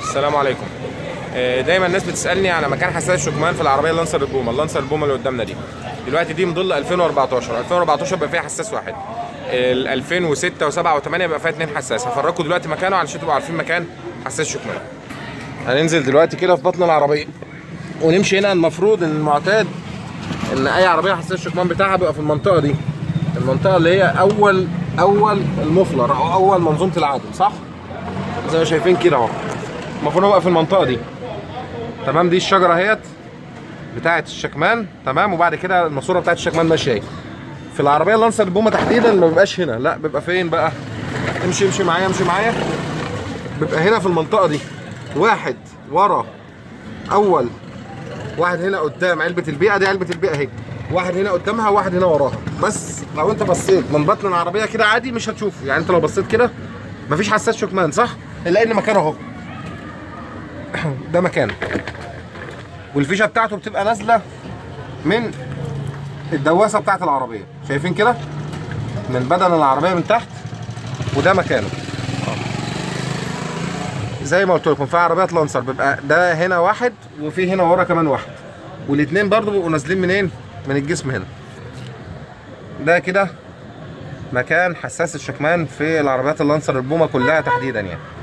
السلام عليكم آه، دايما الناس بتسالني على مكان حساس الشكمان في العربيه اللانسر البومه اللانسر البومه اللي قدامنا دي دلوقتي دي موديل 2014 2014 بقى فيها حساس واحد ال 2006 و7 و8 بقى فيها اتنين حساس هفرجكم دلوقتي مكانه علشان تبقوا عارفين مكان حساس الشكمان هننزل دلوقتي كده في بطن العربيه ونمشي هنا المفروض ان المعتاد ان اي عربيه حساس الشكمان بتاعها بيبقى في المنطقه دي المنطقه اللي هي اول اول المفلر او اول منظومه العدل صح زي ما شايفين كده اهو المفروض هو في المنطقه دي تمام دي الشجره اهيت بتاعه الشكمان تمام وبعد كده الماسوره بتاعه الشكمان ماشيه اهي في العربيه اللانسر البومه تحديدا ما بيبقاش هنا لا بيبقى فين بقى امشي امشي معايا امشي معايا بيبقى هنا في المنطقه دي واحد ورا اول واحد هنا قدام علبه البيئه دي علبه البيئه اهي واحد هنا قدامها وواحد هنا وراها بس لو انت بصيت من بطن العربيه كده عادي مش هتشوفه يعني انت لو بصيت كده مفيش حساس شكمان صح الا ان مكانه اهو ده مكانه والفيشه بتاعته بتبقى نازله من الدواسه بتاعت العربيه شايفين كده من بدن العربيه من تحت وده مكانه زي ما قلت لكم في عربيات لانسر بيبقى ده هنا واحد وفي هنا ورا كمان واحد والاثنين برضو بيبقوا نازلين منين من الجسم هنا ده كده مكان حساس الشكمان في العربيات اللانسر البومه كلها تحديدا يعني